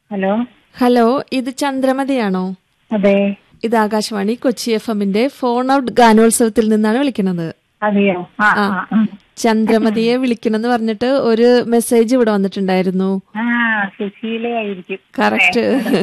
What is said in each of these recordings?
Hello hello ഇത് ചന്ദ്രമതിയാണോ അതെ ഇത് ആകാശവാണി കൊച്ചി എഫ് എമ്മിന്റെ ഫോൺ ഔട്ട് ഗാനോത്സവത്തിൽ നിന്നാണ് വിളിക്കുന്നത് അതെയോ ആ ആ. ആ ആ. ചന്ദ്രമതിയെ വിളിക്കണമെന്ന് പറഞ്ഞിട്ട് ഒരു മെസ്സേജ് ഇവിടെ വന്നിട്ടുണ്ടായിരുന്നു ആ സുശീലയായിരിക്കും കറക്റ്റ്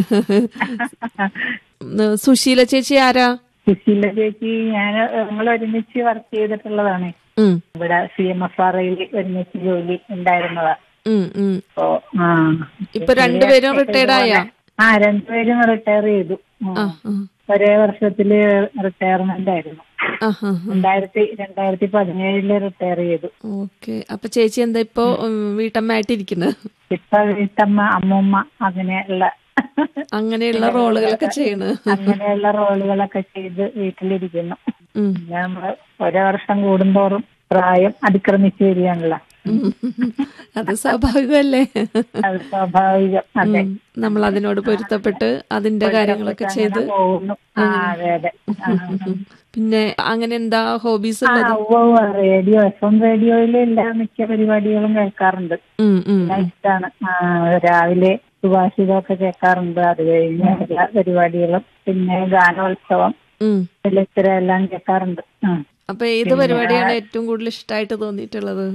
സുശീല ചേച്ചി ആരാ സുശീല ചേച്ചി ഞാൻ നിങ്ങൾ ഒരുമിച്ച് വർക്ക് ചെയ്തിട്ടുള്ളതാണ് ഉം, ഇവിടെ സി എം എഫ് ആർ ഐയിൽ ഒരുമിച്ച് ജോലി ഉണ്ടായിരുന്നതാ ഉം, ഉം. അപ്പോ ആ ഇപ്പൊ രണ്ടുപേരും റിട്ടയർഡ് ആയാ ആ രണ്ടുപേരും റിട്ടയർ ചെയ്തു ഉം. ആ, ആ, ഒരേ വർഷത്തില് റിട്ടയർമെന്റ് ആയിരുന്നു ആ, ആ, ആ. രണ്ടായിരത്തി രണ്ടായിരത്തി പതിനേഴില് റിട്ടയർ ചെയ്തു ഓക്കെ അപ്പൊ ചേച്ചി എന്താ ഇപ്പൊ ഉം, വീട്ടമ്മയായിട്ടിരിക്കുന്നത് ഇപ്പൊ വീട്ടമ്മ അമ്മൂമ്മ അങ്ങനെയുള്ള അങ്ങനെയുള്ള റോളുകളൊക്കെ ചെയ്യണ് അങ്ങനെയുള്ള റോളുകളൊക്കെ ചെയ്ത് വീട്ടിലിരിക്കുന്നു ഉം. പിന്നെ നമ്മള് ഓരോ വർഷം കൂടുന്തോറും പ്രായം അതിക്രമിച്ചു വരികയാണല്ലോ ഉം. അത് സ്വാഭാവികമല്ലേ അത് സ്വാഭാവികം അതെ ഉം. നമ്മൾ അതിനോട് പൊരുത്തപ്പെട്ട് അതിന്റെ കാര്യങ്ങളൊക്കെ ചെയ്ത് അങ്ങനെ പോകുന്നു ആ അതെ അതെ ആ, പിന്നെ അങ്ങനെ എന്താ ഹോബീസ് ആ, ഉള്ളത് ഉവ്വ് ഉവ്വ് റേഡിയോ എഫ് എം റേഡിയോയിൽ എല്ലാ മിക്ക പരിപാടികളും കേൾക്കാറുണ്ട് ഉം, ഉം. എല്ലാം ഇഷ്ടമാണ് ആ, രാവിലെ സുഭാഷിതമൊക്കെ കേൾക്കാറുണ്ട് അത് കഴിഞ്ഞ് എല്ലാ പരിപാടികളും പിന്നെ ഗാനോത്സവം ഉം. വെള്ളിത്തിര എല്ലാം കേൾക്കാറുണ്ട് ആ അപ്പൊ ഏത് പരിപാടിയാണ് ഏറ്റവും കൂടുതൽ ഇഷ്ടമായിട്ട് തോന്നിയിട്ടുള്ളത്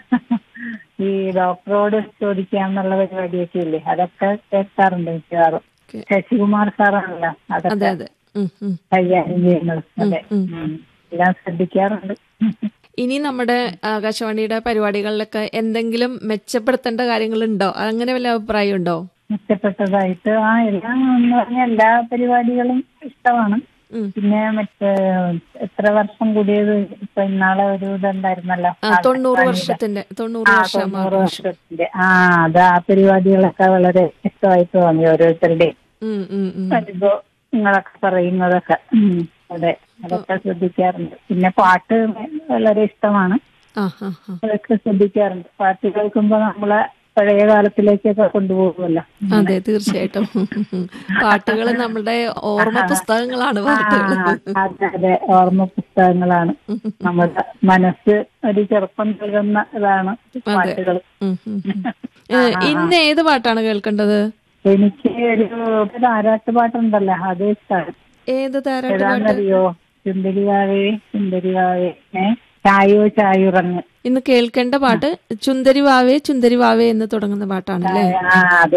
ഈ ഡോക്ടറോട് ചോദിക്കാന്നുള്ള പരിപാടിയൊക്കെ ഇല്ലേ അതൊക്കെ കേൾക്കാറുണ്ട് മിക്കവാറും ഓക്കെ. ശശികുമാർ സാറാണല്ലോ അതെ അതൊക്കെ അതെ ഉം, ഉം. കൈകാര്യം ചെയ്യുന്നത് അതെ ഉം. ഉം. എല്ലാം ശ്രദ്ധിക്കാറുണ്ട് ഇനി നമ്മുടെ ആകാശവാണിയുടെ പരിപാടികളിലൊക്കെ എന്തെങ്കിലും മെച്ചപ്പെടുത്തേണ്ട കാര്യങ്ങളുണ്ടോ അങ്ങനെ വല്ല അഭിപ്രായം ഉണ്ടോ മെച്ചപ്പെട്ടതായിട്ട് ആ എല്ലാം എന്ന് പറഞ്ഞാൽ എല്ലാ പരിപാടികളും ഇഷ്ടമാണ് ഉം. പിന്നെ മറ്റേ എത്ര വർഷം കൂടിയത് ഇപ്പൊ ഇന്നാളെ ഒരു ഇതുണ്ടായിരുന്നല്ലോ ആ, തൊണ്ണൂറ് വർഷത്തിന്റെ തൊണ്ണൂറ് ആ വർഷം തൊണ്ണൂറ് വർഷത്തിന്റെ ആ അത് ആ പരിപാടികളൊക്കെ വളരെ ഇഷ്ടമായിട്ട് തോന്നി ഓരോരുത്തരുടെയും ഉം, ഉം, ഉം. അനുഭവങ്ങളൊക്കെ പറയുന്നതൊക്കെ ഉം, അതെ അതൊക്കെ ശ്രദ്ധിക്കാറുണ്ട് പിന്നെ പാട്ട് വളരെ ഇഷ്ടമാണ് ആ ആ ആ അതൊക്കെ ശ്രദ്ധിക്കാറുണ്ട് പാട്ട് കേൾക്കുമ്പോ നമ്മളെ പഴയ കാലത്തിലേക്കൊക്കെ കൊണ്ടുപോകുമല്ലോ അതെ തീർച്ചയായിട്ടും പാട്ടുകൾ നമ്മുടെ ഓർമ്മ പുസ്തകങ്ങളാണ് പാട്ടുകൾ ആ, അതെ അതെ ഓർമ്മ പുസ്തകങ്ങളാണ് നമ്മുടെ മനസ്സ് ഒരു ചെറുപ്പം നൽകുന്ന ഇതാണ് പാട്ടുകൾ ഉം, ഉം, ഉം. ഏ, ഇന്ന് ഏത് പാട്ടാണ് കേൾക്കേണ്ടത് എനിക്ക് ഒരു ഒരു ആരാട്ട് പാട്ടുണ്ടല്ലോ അത് ഇഷ്ടമാണ് ഏത് താരാട്ട് പാട്ട് ഏതാണെന്നറിയോ ചുന്ദരിവാവേ ചുന്ദരിവാവേ ഏ ചായോ ചായുറങ്ങ് ഇന്ന് കേൾക്കേണ്ട പാട്ട് ചുന്ദരി വാവേ ചുന്ദരി വാവേ എന്ന് തുടങ്ങുന്ന പാട്ടാണല്ലേ ആ അത്